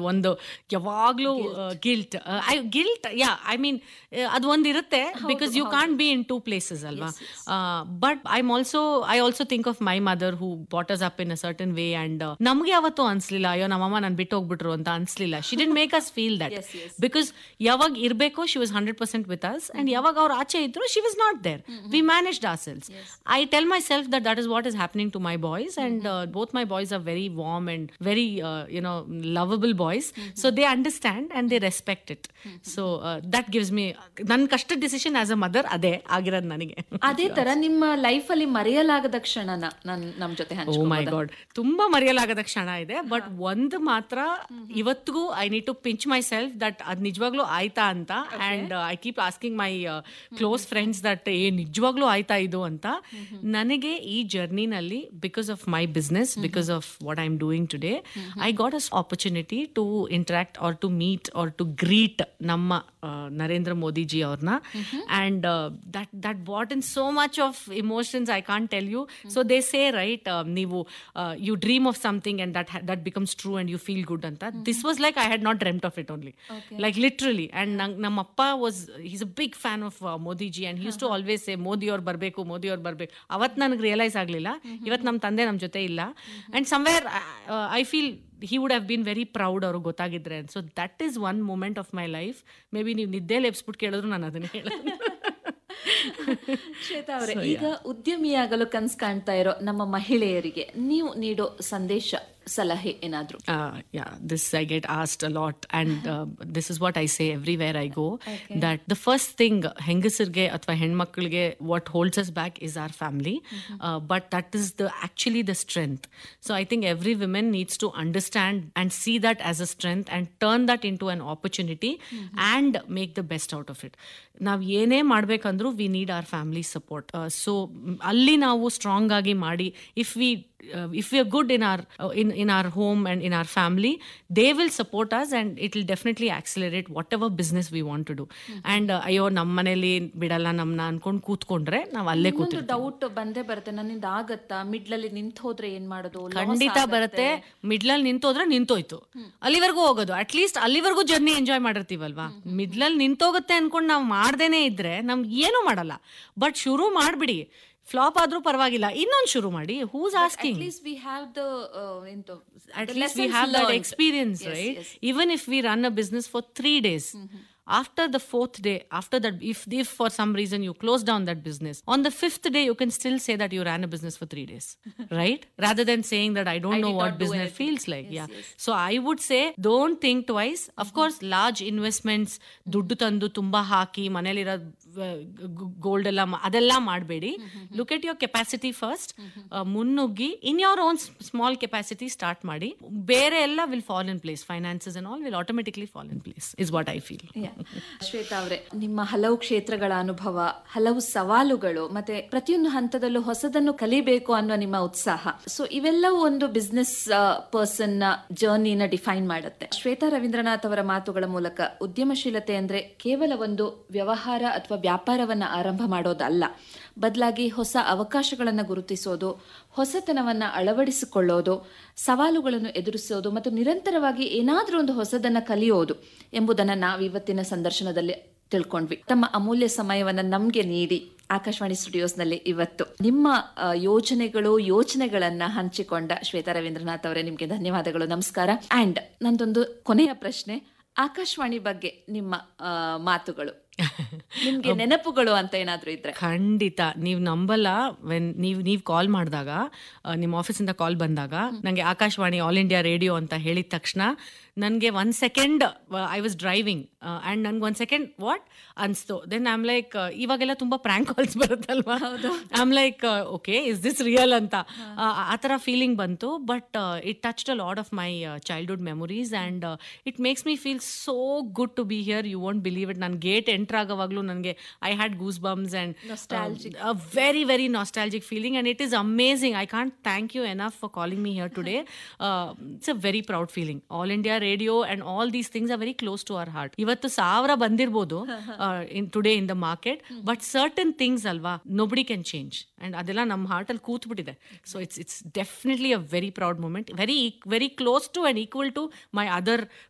ಒಂದು ಯಾವಾಗ್ಲೂ guilt I guilt yeah I mean ಅದು ಒಂದು ಇರುತ್ತೆ because you can't be in two places ಅಲ್ವಾ but I also I also think of my mother who bottles up in a certain way and ನಮ್ಗೆ ಯಾವತ್ತೂ ಅನ್ಸ್ಲಿಲ್ಲ ಅಯ್ಯೋ ನಮ್ಮಮ್ಮ ನಾನು ಬಿಟ್ಟು ಹೋಗ್ಬಿಟ್ರು ಅಂತ ಅನ್ಸ್ಲಿಲ್ಲ she didn't make us feel that because ಯಾವಾಗ ಇರಬೇಕು she was hundred percent with us and ಯಾವಾಗ ಅವ್ರು ಆಚೆ ಇದ್ರು she was not there we managed our selves I tell myself that that is what is happening to my boys and both my boys are very warm and very you know lovable boys so they understand and they respect it so that gives me ನನ್ನ ಕಷ್ಟದ decision as a mother ಅದೇ ಆಗಿರೋದು ನನಗೆ ಅದೇ ತರ ನಿಮ್ಮ life ಅಲ್ಲಿ ಮರೆಯಲಾಗದ ಕ್ಷಣನ ನನ್ ನಮ್ ಜೊತೆ ಓ ಮೈ ಗಾಡ್ ತುಂಬಾ ಮರೆಯಲಾಗದ ಕ್ಷಣ ಇದೆ ಬಟ್ ಒಂದು ಮಾತ್ರ ಇವತ್ತಿಗೂ I need to pinch myself that ಅದ್ ನಿಜವಾಗ್ಲೂ ಆಯ್ತಾ ಅಂತ and I keep asking my close friends that ಏ ನಿಜವಾಗ್ಲೂ ಆಯ್ತಾ ಇದು ಅಂತ ನನಗೆ ಈ ಜರ್ನಿನಲ್ಲಿ because of my business because of what I am doing today I got us opportunity to interact or to meet or to greet ನಮ್ಮ ಆ, ನರೇಂದ್ರ ಮೋದಿಜಿ ಅವ್ರನ್ನ and that that bought in so much of emotions I can't tell you so they say right ನೀವು you dream of something and that that becomes true and you feel good ಅಂತ this was like I had not dreamt of it only like literally and ನಂಗೆ ನಮ್ಮ ಅಪ್ಪ was is a big fan of Modiji and used to always say Modi ಅವ್ರು ಬರಬೇಕು ಮೋದಿ ಅವ್ರು ಬರಬೇಕು ಅವತ್ತು ನನಗೆ ರಿಯಲೈಸ್ ಆಗಲಿಲ್ಲ ಇವತ್ತು ನಮ್ಮ ತಂದೆ ನಮ್ಮ ಜೊತೆ ಇಲ್ಲ and somewhere I feel he would have been very proud ಅವ್ರಿಗೆ ಗೊತ್ತಾಗಿದ್ರೆ so that is one moment of my life maybe ನೀವು ನಿದ್ದೆ ಲೆಪ್ಸ್ಬಿಟ್ಟು ಕೇಳಿದ್ರು ನಾನು ಅದನ್ನೇ ಹೇಳೋದು ಶ್ವೇತಾ ಅವರೇ ಈಗ ಉದ್ಯಮಿಯಾಗಲು ಕನ್ಸ್ ಕಾಣ್ತಾ ಇರೋ ನಮ್ಮ ಮಹಿಳೆಯರಿಗೆ ನೀವು ನೀಡೋ ಸಂದೇಶ ಸಲಹೆ ಏನಾದ್ರು uh, yeah, this I get asked a lot, and uh, this is what I say everywhere I go. That the first thing ಹೆಂಗಸರಿಗೆ ಅಥವಾ ಹೆಣ್ಮಕ್ಳಿಗೆ what holds us back is our family, uh, but that is the actually the strength. So I think every woman needs to understand and see that as a strength and turn that into an opportunity and make the best out of it. ನಾವು ಏನೇ ಮಾಡ್ಬೇಕಂದ್ರೂ we need our family support so ಅಲ್ಲಿ ನಾವು strong ಆಗಿ ಮಾಡಿ if we if we are good in our in in our home and in our family they will support us and it will definitely accelerate whatever business we want to do and ಅಯ್ಯೋ ನಮ್ಮ ಮನೇಲಿ ಬಿಡಲ್ಲ ನಮ್ಮನ್ನ ಅನ್ಕೊಂಡು ಕೂತ್ಕೊಂಡ್ರೆ ನಾವು ಅಲ್ಲೇ ಒಂದು ಕೂತಿರ್ತೀವಿ ಡೌಟ್ ಬಂದೇ ಬರುತ್ತೆ ನನ್ನಿಂದ ಆಗತ್ತಾ ಮಿಡ್ಲಲ್ಲಿ ನಿಂತ್ ಹೋದ್ರೆ ಏನ್ ಮಾಡೋದು Loss ಖಂಡಿತ ಆಗತ್ತೆ. ಬರುತ್ತೆ ಮಿಡ್ಲಲ್ಲಿ ನಿಂತೋದ್ರೆ ನಿಂತೋಯ್ತು ಅಲ್ಲಿವರೆಗೂ ಹೋಗೋದು ಅಟ್ಲೀಸ್ಟ್ ಅಲ್ಲಿವರೆಗೂ ಜರ್ನಿ ಎಂಜಾಯ್ ಮಾಡಿರ್ತೀವಲ್ವಾ ಮಿಡ್ಲಲ್ಲಿ ನಿಂತೋಗುತ್ತೆ ಅನ್ಕೊಂಡು ನಾವು ಮಾಡ್ದೇನೆ ಇದ್ರೆ ನಮ್ಗೆ ಏನೂ ಮಾಡಲ್ಲ ಬಟ್ ಶುರು ಮಾಡ್ಬಿಡಿ ಫ್ಲಾಪ್ ಆದ್ರೂ ಪರವಾಗಿಲ್ಲ ಇನ್ನೊಂದು ಶುರು ಮಾಡಿ who's asking At least we have the uh, into at the least we lessons have that learned. experience, Yes, right? yes. Even if we run a business for three days, after the fourth day, after that, if, if for some reason you close down that business, on the fifth day, you can still say that you ran a business for three days, right? Rather than saying that I don't I know did what not do business anything. feels like. Yes, yeah. yes. So I would say don't think twice. Of course, large investments, ದುಡ್ಡು ತಂದು ತುಂಬಾ ಹಾಕಿ ಮನೇಲಿರೋ gold ಎಲ್ಲ ಮಾ- ಅದೆಲ್ಲ ಮಾಡಬೇಡಿ look at your capacity first ಮುನ್ನುಗ್ಗಿ in your own small capacity start ಮಾಡಿ ಬೇರೆ ಎಲ್ಲ will fall in place finances and all will automatically fall in place is what I feel Yeah. Shweta ಅವರೇ ನಿಮ್ಮ ಹಲವು ಕ್ಷೇತ್ರಗಳ ಅನುಭವ ಹಲವು ಸವಾಲುಗಳು ಮತ್ತೆ ಪ್ರತಿಯೊಂದು ಹಂತದಲ್ಲೂ ಹೊಸದನ್ನು ಕಲಿಬೇಕು ಅನ್ನೋ ನಿಮ್ಮ ಉತ್ಸಾಹ ಸೊ ಇವೆಲ್ಲವೂ ಒಂದು ಬಿಸ್ನೆಸ್ ಪರ್ಸನ್ ನ ಜರ್ನಿನ ಡಿಫೈನ್ ಮಾಡುತ್ತೆ ಶ್ವೇತಾ ರವೀಂದ್ರನಾಥ್ ಅವರ ಮಾತುಗಳ ಮೂಲಕ ಉದ್ಯಮಶೀಲತೆ ಅಂದ್ರೆ ಕೇವಲ ಒಂದು ವ್ಯವಹಾರ ಅಥವಾ ವ್ಯಾಪಾರವನ್ನ ಆರಂಭ ಮಾಡೋದಲ್ಲ ಬದಲಾಗಿ ಹೊಸ ಅವಕಾಶಗಳನ್ನು ಗುರುತಿಸೋದು ಹೊಸತನವನ್ನ ಅಳವಡಿಸಿಕೊಳ್ಳೋದು ಸವಾಲುಗಳನ್ನು ಎದುರಿಸೋದು ಮತ್ತು ನಿರಂತರವಾಗಿ ಏನಾದರೂ ಒಂದು ಹೊಸದನ್ನ ಕಲಿಯೋದು ಎಂಬುದನ್ನ ನಾವು ಇವತ್ತಿನ ಸಂದರ್ಶನದಲ್ಲಿ ತಿಳ್ಕೊಂಡ್ವಿ ತಮ್ಮ ಅಮೂಲ್ಯ ಸಮಯವನ್ನ ನಮ್ಗೆ ನೀಡಿ ಆಕಾಶವಾಣಿ ಸ್ಟುಡಿಯೋಸ್ನಲ್ಲಿ ಇವತ್ತು ನಿಮ್ಮ ಆ, ಯೋಜನೆಗಳು ಯೋಚನೆಗಳನ್ನ ಹಂಚಿಕೊಂಡ ಶ್ವೇತಾ ರವೀಂದ್ರನಾಥ್ ಅವರೇ ನಿಮ್ಗೆ ಧನ್ಯವಾದಗಳು ನಮಸ್ಕಾರ ಅಂಡ್ ನಂದೊಂದು ಕೊನೆಯ ಪ್ರಶ್ನೆ ಆಕಾಶವಾಣಿ ಬಗ್ಗೆ ನಿಮ್ಮ ಆ, ಮಾತುಗಳು ನಿಮ್ಗೆ ನೆನಪುಗಳು ಅಂತ ಏನಾದ್ರೂ ಇದ್ರೆ ಖಂಡಿತ ನೀವು ನಂಬಲ್ಲ ವೆನ್ ನೀವು ನೀವು ಕಾಲ್ ಮಾಡಿದಾಗ ನಿಮ್ಮ ಆಫೀಸಿಂದ ಕಾಲ್ ಬಂದಾಗ ನನಗೆ ಆಕಾಶವಾಣಿ ಆಲ್ ಇಂಡಿಯಾ ರೇಡಿಯೋ ಅಂತ ಹೇಳಿದ ತಕ್ಷಣ ನನಗೆ one second I was driving and ನನ್ಗೆ ಒಂದು ಸೆಕೆಂಡ್ ವಾಟ್ ಅನ್ಸ್ತು ದೆನ್ ಐಮ್ ಲೈಕ್ ಇವಾಗೆಲ್ಲ ತುಂಬ ಪ್ರ್ಯಾಂಕ್ ಕಾಲ್ಸ್ ಬರುತ್ತಲ್ವಾ I'm like okay is this real ಅಂತ ಆ, ಆ ಥರ ಫೀಲಿಂಗ್ ಬಂತು but it touched a lot of my childhood memories and it makes me feel so good to be here you won't believe it ನಾನು gate enter ಆಗೋವಾಗಲೂ ನನಗೆ I had goosebumps and a very very nostalgic feeling and it is amazing i can't thank you enough for calling me here today uh, it's a very proud feeling all india radio and all these things are very close to our heart ಇವತ್ತು ಸಾವಿರ ಬಂದಿರ್ಬೋದು in today in the market but certain things ಅಲ್ವಾ nobody can change and ಅದೆಲ್ಲ ನಮ್ಮ ಹಾರ್ಟಲ್ಲಿ ಕೂತ್ಬಿಟ್ಟಿದೆ so it's it's definitely a very proud moment very very close to and equal to my other